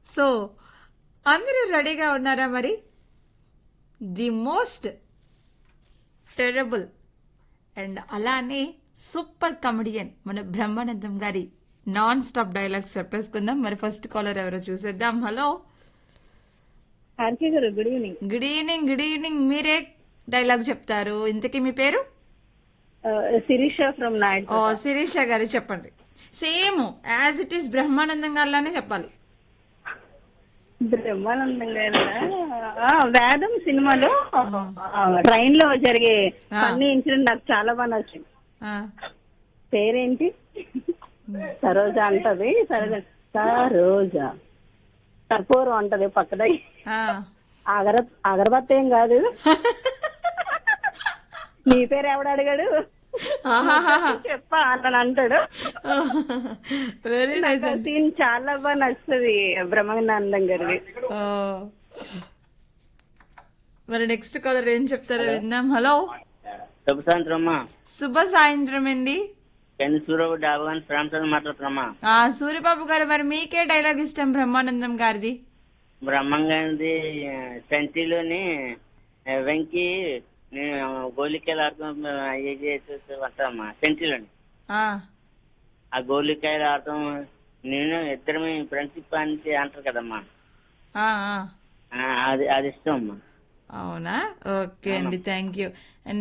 So అందరూ రెడీగా ఉన్నారా మరి ది మోస్ట్ టెరబుల్ అండ్ అలానే సూపర్ కమెడియన్ మన బ్రహ్మానందం గారి నాన్ స్టాప్ డైలాగ్స్ చెప్పేసుకుందాం మరి ఫస్ట్ కాలర్ ఎవరో చూసేద్దాం హలో హార్కే గారు good evening good evening good evening మీరే డైలాగ్ చెప్తారు ఇంతకీ మీ పేరు శిరీష ఫ్రమ్ నాయుడు ఓ శిరీష గారు చెప్పండి same as it is Brahmanandam గారిలానే చెప్పాలి బ్రహ్మానందం గారు వేదం సినిమాలో ట్రైన్ లో జరిగే ఆ. ఫన్నీ ఇన్సిడెంట్ నాకు చాలా బాగా నచ్చింది ఆ, పేరేంటి సరోజ అంటది సరోజ సరోజ కర్పూరం అంటది పక్కన ఆ. అగర అగరబత్తి ఏం కాదు నీ పేరు ఎవడు అడిగాడు ఆహాహాహా. చెప్పా అని అంటాడు వెరీ నైస్ నాకు ఆ సీన్ చాలా బాగా నచ్చుతుంది బ్రహ్మానందం గారిది మరి నెక్స్ట్ కాలర్ ఏం చెప్తారో విందాం హలో శుభ సాయంత్రం అమ్మా శుభ సాయంత్రం అండి పెన్ సూరవు డాబాన్ ప్రాంతాలు మాట్లాడుతున్నామా ఆ సూర్యబాబు గారు మరి మీకే డైలాగ్ ఇష్టం బ్రహ్మానందం గారిది బ్రహ్మంగారిది సెంటీలోని ఆ, వెంకి నేను గోలికాయలు ఆడతాం అయ్యి చేసి వస్తామమ్మా సెంటీలోని ఆ, ఆ గోలికాయలు ఆడతాం నేను ఇద్దరమే ఫ్రెండ్షిప్ అని అంటారు కదమ్మా ఆ, ఆ. ఆ, అది అది ఇష్టం అమ్మా అవునా ఓకే అండి థ్యాంక్ యూ